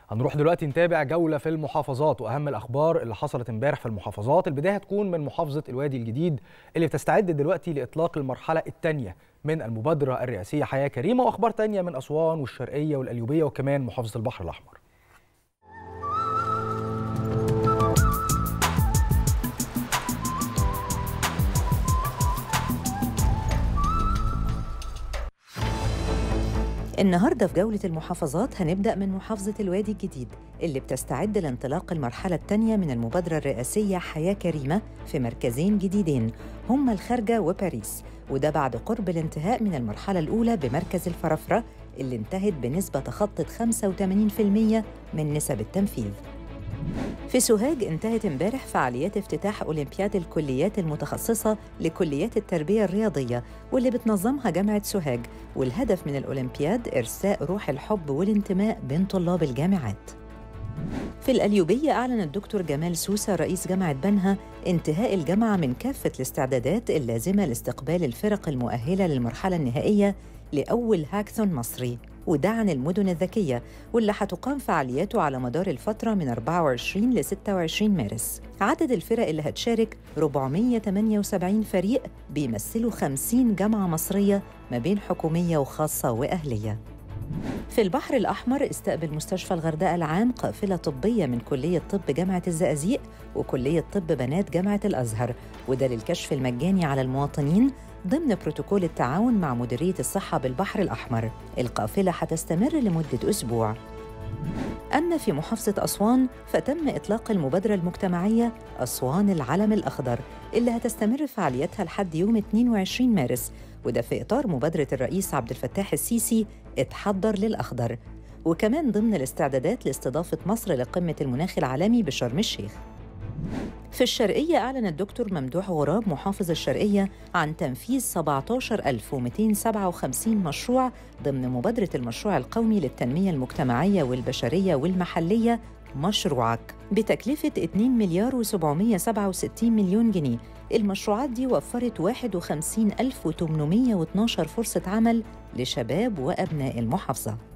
هنروح دلوقتي نتابع جولة في المحافظات وأهم الأخبار اللي حصلت امبارح في المحافظات البداية هتكون من محافظة الوادي الجديد اللي بتستعد دلوقتي لإطلاق المرحلة الثانية من المبادرة الرئاسية حياة كريمة وأخبار تانية من أسوان والشرقية والقليوبية وكمان محافظة البحر الأحمر النهارده في جولة المحافظات هنبدأ من محافظة الوادي الجديد اللي بتستعد لانطلاق المرحلة الثانية من المبادرة الرئاسية حياة كريمة في مركزين جديدين هما الخارجة وباريس وده بعد قرب الانتهاء من المرحلة الأولى بمركز الفرافرة اللي انتهت بنسبة تخطت 85% من نسب التنفيذ في سوهاج انتهت امبارح فعاليات افتتاح أولمبياد الكليات المتخصصة لكليات التربية الرياضية واللي بتنظمها جامعة سوهاج والهدف من الأولمبياد إرساء روح الحب والانتماء بين طلاب الجامعات في الأليوبية أعلن الدكتور جمال سوسة رئيس جامعة بنها انتهاء الجامعة من كافة الاستعدادات اللازمة لاستقبال الفرق المؤهلة للمرحلة النهائية لأول هاكثون مصري وده عن المدن الذكية واللي هتقام فعالياته على مدار الفترة من 24 ل 26 مارس عدد الفرق اللي هتشارك 478 فريق بيمثلوا 50 جامعة مصرية ما بين حكومية وخاصة وأهلية في البحر الأحمر استقبل مستشفى الغردقة العام قافلة طبية من كلية طب جامعة الزقازيق وكلية طب بنات جامعة الأزهر وده للكشف المجاني على المواطنين ضمن بروتوكول التعاون مع مديرية الصحة بالبحر الأحمر القافلة هتستمر لمدة أسبوع أما في محافظة أسوان فتم إطلاق المبادرة المجتمعية أسوان العلم الأخضر اللي هتستمر فعاليتها لحد يوم 22 مارس وده في إطار مبادرة الرئيس عبد الفتاح السيسي اتحضر للأخضر وكمان ضمن الاستعدادات لاستضافة مصر لقمة المناخ العالمي بشرم الشيخ في الشرقية أعلن الدكتور ممدوح غراب محافظ الشرقية عن تنفيذ 17257 مشروع ضمن مبادرة المشروع القومي للتنمية المجتمعية والبشرية والمحلية مشروعك بتكلفة 2 مليار و767 مليون جنيه المشروعات دي وفرت 51812 فرصة عمل لشباب وأبناء المحافظة